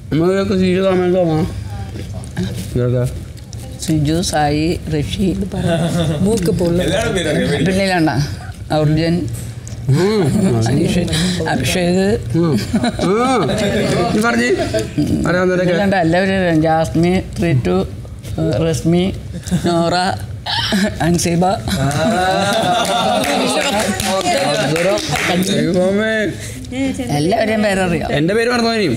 നമ്മളൊക്കെ സീരിയസ് സമയത്ത് തോന്നാം ഇതൊക്കെ സിജു സായി റഷീദ് മൂക്ക് പൊള്ളു എല്ലാവരും പേര് അറിയാം. പേര്. പിന്നെ ഇല്ലാണ്ട അർജുൻ അഭിഷേക് അഭിഷേക് പറഞ്ഞ് അറിയാവുന്നവരൊക്കെ ഇല്ലാണ്ട് എല്ലാവരും അറിയാം. ജാസ്മി റിറ്റു റസ്മി നോറ അൻസീബ ദൈവമേ. എല്ലാവരെയും പേരറിയാം എന്റെ പേര് മറന്നു പോയി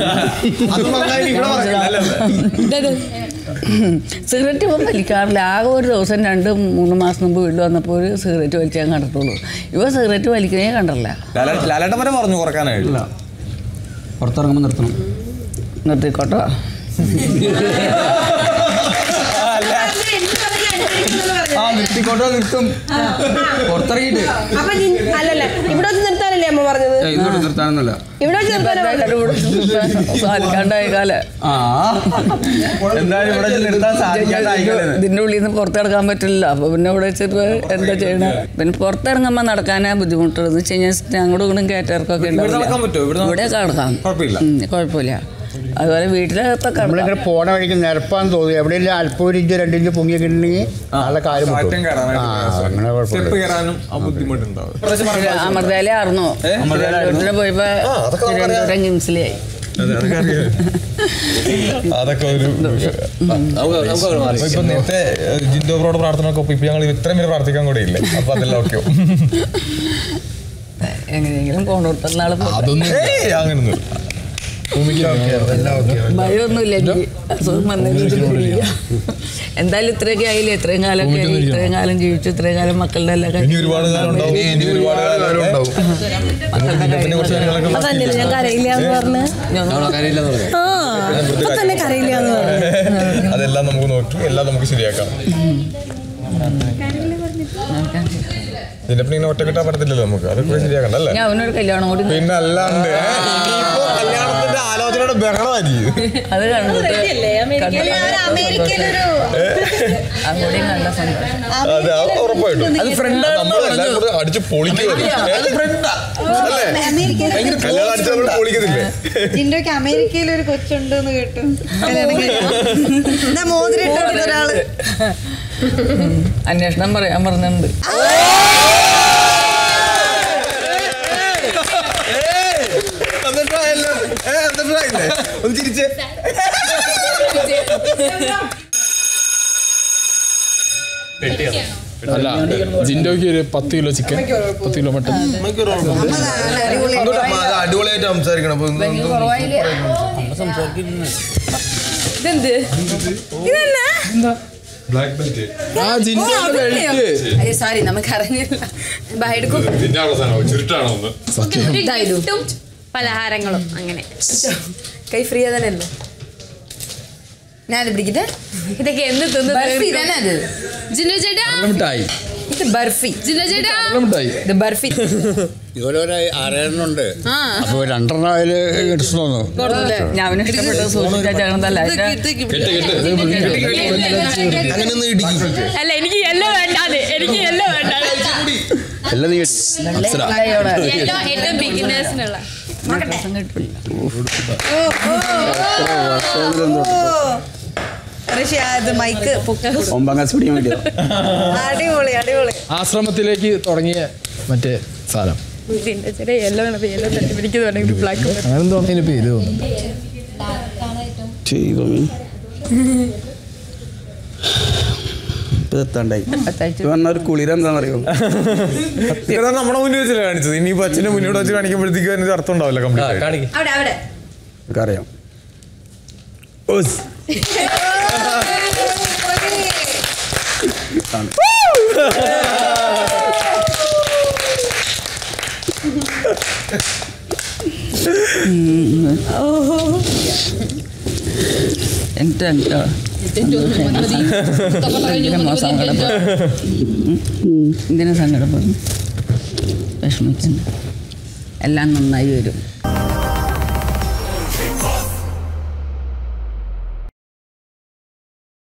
സിഗരറ്റ് ഇപ്പം വലിക്കാറില്ല ആകെ ഒരു ദിവസം രണ്ട് മൂന്ന് മാസം മുമ്പ് വീട്ടിൽ വന്നപ്പോൾ ഒരു സിഗരറ്റ് വലിച്ച് ഞാൻ കണ്ടിട്ടുള്ളൂ ഇവ സിഗരറ്റ് വലിക്കുന്നേ കണ്ടല്ല ലാല- ലാലേട്ടൻ വരെ പറഞ്ഞു കുറക്കാനായിട്ട് പുറത്തിറങ്ങുമ്പോൾ നിർത്തണം നിർത്തിക്കോട്ടോ ആ നിർത്തിക്കോട്ടോ നിർത്തും പുറത്തിറങ്ങിയിട്ട് അപ്പൊ നി- അല്ലല്ല ഇവിടെ വെച്ച് നിർത്താനല്ലേ അമ്മ പറഞ്ഞത് ഏയ്, ഇങ്ങോട്ട് നിർത്താനൊന്നുമല്ല ഇവിടെ വെച്ച് നിർത്താനോ സാധിക്കാണ്ടായ കാലം ആ എന്തായാലും ഇവിടെ വെച്ച് നിർത്താൻ സാധിക്കാതായിക്കളെ ഇതിൻ്റെ ഉള്ളിൽ നിന്ന് പുറത്തിറങ്ങാൻ പറ്റില്ല അപ്പോൾ പിന്നെ ഇവിടെ വെച്ചിട്ട് എന്താ ചെയ്യണേ പിന്നെ പുറത്തിറങ്ങുമ്പോൾ നടക്കാനാ ബുദ്ധിമുട്ടുള്ളത് എന്ന് വെച്ച് കഴിഞ്ഞാൽ അങ്ങോട്ടും ഇങ്ങോട്ടും കയറ്റർക്കൊക്കെ ഇവിടെ നടക്കാൻ പറ്റുമോ? ഇവിടെ നട- ഇവിടെ നടക്കാം കുഴപ്പമില്ല. ഉം, കുഴപ്പമില്ല അതുപോലെ വീട്ടിലകത്തൊക്കെ നമ്മളിങ്ങനെ പോണ വഴിക്ക് നിരപ്പാന്ന് തോന്നി എവിടെയെങ്കിലും അല്പം ഒരു ഇഞ്ച് രണ്ടിഞ്ച് പൊങ്ങിയൊക്കെ ഉണ്ടെങ്കിൽ നല്ല കാര്യം മാറ്റം കയറാനായിട്ട് ആ അങ്ങനെ സ്റ്റെപ്പ് കുഴപ്പമില്ല കയറാനും ആ ബുദ്ധിമുട്ടുണ്ടാവും അമൃതയിലെ ആർന്നോ തിരുവനന്തപുരത്തിന് പോയപ്പോ തിരുവനന്തപുരം കിംസിലായി അതൊക്കെ ഒരു ഇപ്പൊ നേരത്തെ ജിൻഡോ ബ്രോഡ് പ്രാർത്ഥനക്കൊപ്പം ഇപ്പൊ ഞങ്ങൾ ഇത്രയും പേര് പ്രാർത്ഥിക്കാൻ കൂടെ ഇല്ലേ അപ്പൊ അതെല്ലാം ഓക്കെ എങ്ങനെയെങ്കിലും കൊണ്ടുകൊടുത്തനാള് അങ്ങനൊന്നും ഭയമൊന്നുമില്ല എനിക്ക് അസുഖം വന്നെങ്കിൽ എന്തായാലും ഇത്രയൊക്കെ ആയില്ലേ ഇത്രയും കാലമൊക്കെ ആയി ഇത്രയും കാലം ജീവിച്ചു ഇത്രയും കാലം മക്കളുടെ എല്ലാ ഇനി ഒരുപാട് കാലം ഉണ്ടാവും ഇനി ഒരുപാട് കാലം ഉണ്ടാവും പിന്നെ കുറച്ച് കാര്യങ്ങളൊക്കെ അതല്ലേ ഞാൻ കരയില്ല എന്ന് പറഞ്ഞ് ആ ഇപ്പൊ തന്നെ കരയില്ല എന്ന് പറഞ്ഞു അതെല്ലാം നമുക്ക് നോക്കി എല്ലാം നമുക്ക് ശരിയാക്കാം ഇതിന്റെ പിന്നെ ഇങ്ങനെ ഒറ്റക്കെട്ടാൻ പറ്റത്തില്ലല്ലോ നമുക്ക് അതൊക്കെ ശരിയാക്കണ്ട അല്ലേ ഞാൻ അവനൊരു കല്യാണം കൂടി പിന്നെ അല്ലാണ്ട് ഏ, ഇനിയിപ്പോ കല്യാണത്തിന്റെ ആലോചനയുടെ ബഹളമായിരിക്കും അത് കണ്ടിട്ട് അമേരിക്കയിലൊരു അങ്ങോട്ടും കണ്ട സന്തോഷം അതെ അത് ഉറപ്പായിട്ടും അത് ഫ്രണ്ട് നമ്മളെല്ലാം കൂടെ അടിച്ച് പൊളിക്കുക കല്യാണം അടിച്ച് നമ്മൾ പൊളിക്കത്തില്ലേ ജിൻഡോക്ക് അമേരിക്കയിൽ ഒരു കൊച്ചുണ്ട് എന്ന് കേട്ടു കല്യാണം കഴിഞ്ഞു. എന്താ മോതിരം ഇട്ട് കൊടുത്ത ഒരാള് അന്വേഷണം പറയാൻ പറഞ്ഞിട്ടുണ്ട് എന്നിട്ടായല്ലോ ഏ എന്നിട്ടായില്ലേ ഒന്ന് ചിരിച്ചേ അല്ല ജിൻഡോയ്ക്ക് ഒരു പത്ത് കിലോ ചിക്കൻ പത്ത് കിലോ മട്ടൻ അടിപൊളിയായിട്ട് സംസാരിക്കണം അപ്പൊ ഇതെന്ത് ഇതെന്നാ ബ്ലാക്ക് ബെൽറ്റ് ആ ജിൻഡോയുടെ ബെൽറ്റ് സോറി നമുക്ക് അറിഞ്ഞില്ല ബൈഡുക്കും ചുരുട്ടാണോ ഒന്ന് ഇതായതു പലഹാരങ്ങളും അങ്ങനെ കൈ ഫ്രീ തന്നെയല്ലോ ഞാനത് പിടിക്കട്ടെ ഇതൊക്കെ എന്ന് തിന്ന് ബർഫി തന്നെ അത് ജിന്നു ചേട്ടാ മിഠായി ഇത് ബർഫി ജിന്നു ചേട്ടാ മിഠായി ഇത് ബർഫി ഇതുപോലെ ഒരു ആറേഴെണ്ണം ഉണ്ട് ആ അപ്പോൾ രണ്ടെണ്ണം അതിൽ എടുത്തു തോന്നു ഞാൻ അവന് ഇഷ്ടപ്പെട്ടത് സൂക്ഷിച്ചാൽ ചേർന്നതല്ല അങ്ങനെ ഒന്ന് ഇടിക്കും അല്ല എനിക്ക് യെല്ലോ വേണ്ടാതെ എനിക്ക് യെല്ലോ വേണ്ട എല്ലാം നീ യെല്ലോ ഏറ്റവും ബിഗിനേഴ്സിനുള്ള ഋഷി അത് മൈക്ക് പൊക്കി ഒമ്പതാം ക്ലാസ് പിടിക്കാൻ വേണ്ടിയോ അടിപൊളി അടിപൊളി ആശ്രമത്തിലേക്ക് തുടങ്ങിയ മറ്റേ സാധനം ജിന്നു ചേട്ടാ യെല്ലോ വേണം യെല്ലോ തട്ടി പിടിക്കുന്നുണ്ടെങ്കിൽ ബ്ലാക്ക് അങ്ങനെ എന്തോ അതിന് പേര് തോന്നുന്നു ചെയ്തോമി ഇപ്പൊ എത്താണ്ടായി പറഞ്ഞ ഒരു കുളിര എന്താണെന്നറിയോ ഇതാ നമ്മുടെ മുന്നിൽ വെച്ചല്ലേ കാണിച്ചത് ഇനിയിപ്പോ അച്ഛന്റെ മുന്നോട്ട് വെച്ച് കാണിക്കുമ്പോഴത്തേക്കും അതിന് അർത്ഥം ഉണ്ടാവില്ല കംപ്ലീറ്റ് അവിടെ അവിടെ ഒക്കെ അറിയാം എൻ്റെ എൻ്റെ എന്തിനാ സങ്കടപ്പെടും എന്തിനാ സങ്കടപ്പെടും വിഷമിക്കുന്നു എല്ലാം നന്നായി വരും